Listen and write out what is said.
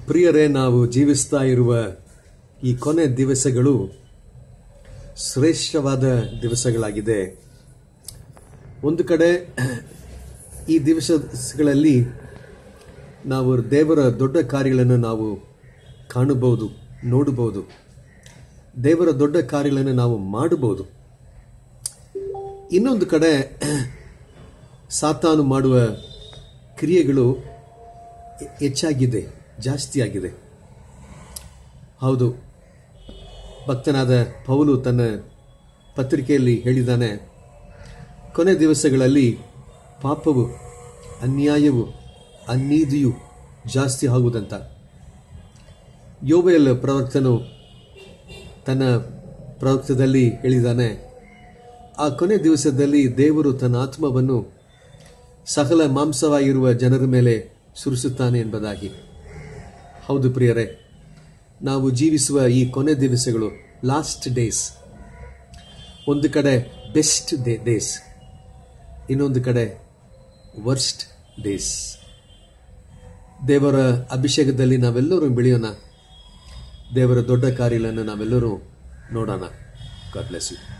ಪ್ರಿಯರೇ ನಾವು ಜೀವಿಸ್ತಾ ಇರುವ ಈ ಕೊನೆ ದಿವಸಗಳು ಶ್ರೇಷ್ಠವಾದ ದಿವಸಗಳಾಗಿದೆ ಒಂದು ಕಡೆ ಈ ದಿವಸಗಳಲ್ಲಿ ನಾವು ದೇವರ ದೊಡ್ಡ ಕಾರ್ಯಗಳನ್ನು ನಾವು ಕಾಣಬಹುದು ನೋಡಬಹುದು ದೇವರ ದೊಡ್ಡ ಕಾರ್ಯಗಳನ್ನು ನಾವು ಮಾಡಬಹುದು ಇನ್ನೊಂದು ಕಡೆ ಸಾತಾನು ಮಾಡುವ ಕ್ರಿಯೆಗಳು ಹೆಚ್ಚಾಗಿದೆ ಜಾಸ್ತಿ ಆಗಿದೆ ಹೌದು ಭಕ್ತನಾದ ಪೌಲು ತನ್ನ ಪತ್ರಿಕೆಯಲ್ಲಿ ಹೇಳಿದ್ದಾನೆ ಕೊನೆ ದಿವಸಗಳಲ್ಲಿ ಪಾಪವು ಅನ್ಯಾಯವು ಅನೀತಿಯು ಜಾಸ್ತಿ ಆಗುವುದಂತ ಯೋಬೆಲ್ ಪ್ರವಕ್ತನು ತನ್ನ ಪ್ರವಕ್ತದಲ್ಲಿ ಹೇಳಿದ್ದಾನೆ ಆ ಕೊನೆ ದಿವಸದಲ್ಲಿ ದೇವರು ತನ್ನ ಆತ್ಮವನ್ನು ಸಕಲ ಮಾಂಸವಾಗಿರುವ ಜನರ ಮೇಲೆ ಸುರಿಸುತ್ತಾನೆ ಎಂಬುದಾಗಿ ಹೌದು ಪ್ರಿಯರೇ ನಾವು ಜೀವಿಸುವ ಈ ಕೊನೆ ದಿವಸಗಳು ಲಾಸ್ಟ್ ಡೇಸ್ ಒಂದು ಕಡೆ ಬೆಸ್ಟ್ ಡೇ ಡೇಸ್ ಇನ್ನೊಂದು ಕಡೆ ವರ್ಸ್ಟ್ ಡೇಸ್ ದೇವರ ಅಭಿಷೇಕದಲ್ಲಿ ನಾವೆಲ್ಲರೂ ಬೆಳೆಯೋಣ ದೇವರ ದೊಡ್ಡ ಕಾರ್ಯಗಳನ್ನು ನಾವೆಲ್ಲರೂ ನೋಡೋಣ ಗಾಡ್ ಬ್ಲೆಸ್ ಯು